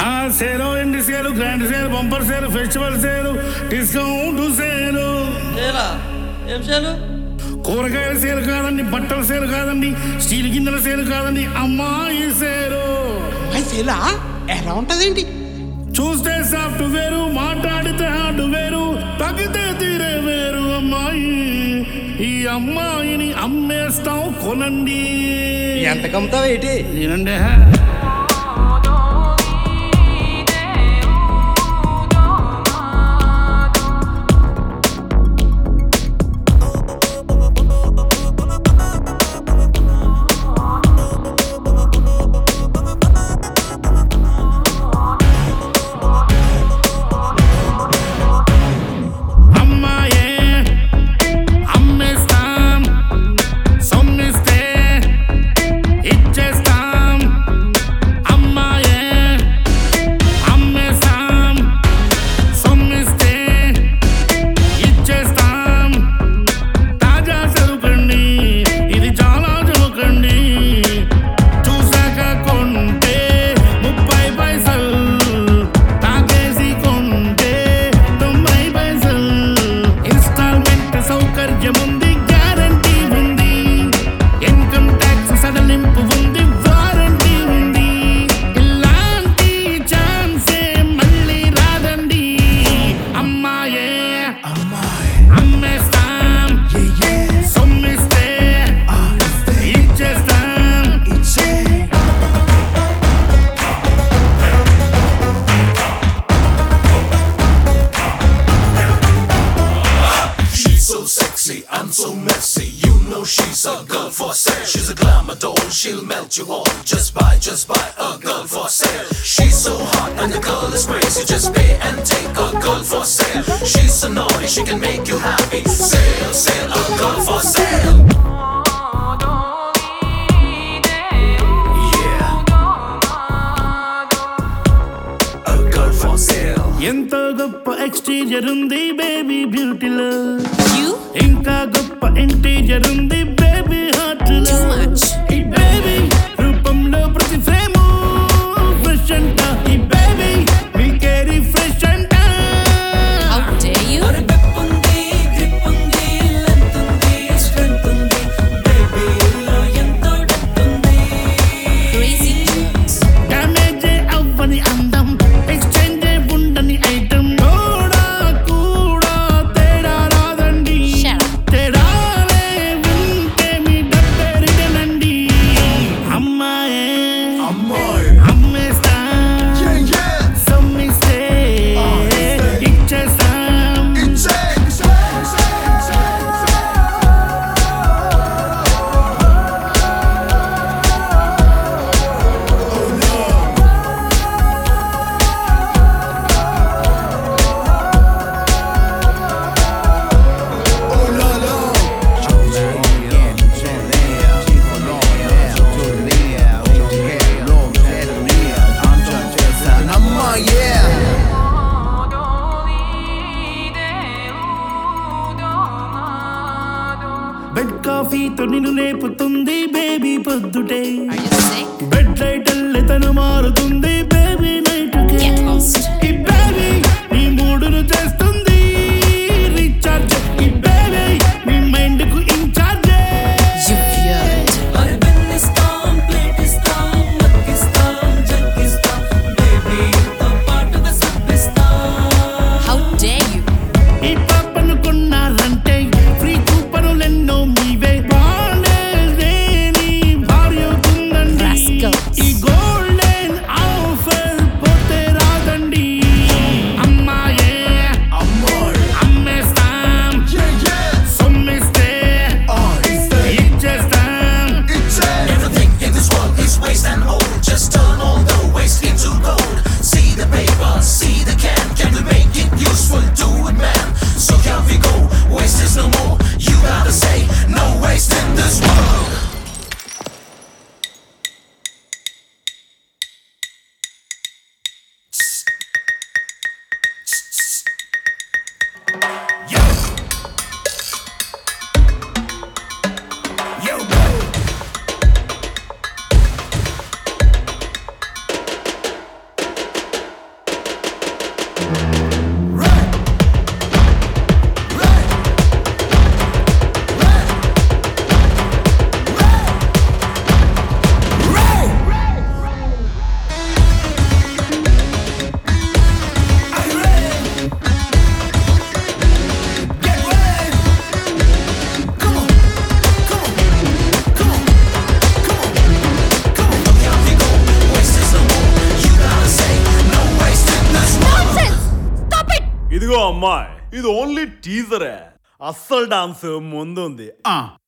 ఆ సేలు ఎండి సేలు గ్రాండ్ సేలు బంపర్ సేలు ఫెస్టివల్ సేలు డిస్కౌంట్ సేలు ఏలా ఏం చేయాలి కూరగాయల సేలు కాదండి బట్టల సేలు కాదండి స్టీల్ గిన్నెల సేలు కాదండి అమ్మాయి సేలు పైసేలా ఎలా ఉంటదేంటి చూస్తే సాఫ్ట్ వేరు మాట్లాడితే హార్డ్ వేరు తగ్గితే తీరే వేరు అమ్మాయి ఈ అమ్మాయిని అమ్మేస్తాం కొనండి ఎంత కమ్ముతావు ఏంటి నేనండి అమ్మాయే అమ్మేస్తాం సొమ్మిస్తే ఇచ్చేస్తాం అమ్మాయే అమ్మేస్తాం సొమ్మిస్తే ఇచ్చేస్తాం తాజా సరుకండి ఇది చాలా చౌకండి చూసాక కొంటే ముప్పై పైసలు తాగేసి కొంటే తొంభై పైసలు ఇన్స్టాల్మెంట్ సౌకర్యం ఉంది గ్యారంటీ ఉంది ఇన్కమ్ ట్యాక్స్ సడలింపు ఉంది వారంటీ ఉంది ఇలాంటి ఛాన్సే మళ్ళీ రాదండి అమ్మాయే అమ్మేస్తాం సొమ్మిస్తే ఇచ్చేస్తాం She's so sexy and so messy. You know she's a girl for sale. She's a glamour doll. She'll melt you all. Just buy, just buy a girl for sale. She's so hot and the girl is crazy. Just pay and take a girl for sale. She's so naughty, she can make you happy. Sale, sale, a girl for sale. Yeah. A girl for sale. ఎంతో గొప్ప exterior ఉంది baby బ్యూటీలో You? ఇంకా గొప్ప interior ఉంది baby heart Too much. ఈ baby రూపంలో ప్రతి frame fresh అంట ఈ బేబీ మీకేరి ఫ్రెష్ అంట How dare you? Crazy jerks. Damage అవ్వని అందం ఎక్స్చేంజ్ ఉండని ఐటమ్ కూడా కూడా తేడా రాదండి Shut up. తేడాలే ఉంటే మీ డబ్బెరిగనండి అమ్మాయే అమ్మేస్తా సొమ్మిస్తే ఇచ్చేస్తాం బెడ్ కాఫీతో నిన్ను లేపుతుంది బేబీ పొద్దుటే Are you sick? Bed light తను మారుతుంది బేబీ నైట్ Get lost. ఈ బేబీ నీ మూడును చేస్తుంది రీఛార్జ్ ఈ బేబీ నీ మైండ్ కు in charge You weird. How dare you? ఈ పాపను కొన్నారంటే ఫ్రీ కూపనులెన్నో మీవే బాగుండేది భార్య అవుతుందండి Rascals. ఈ గోల్డెన్ ఇదిగో అమ్మాయి ఇది ఓన్లీ టీజరే అస్సలు డాన్స్ ముందుంది ఆ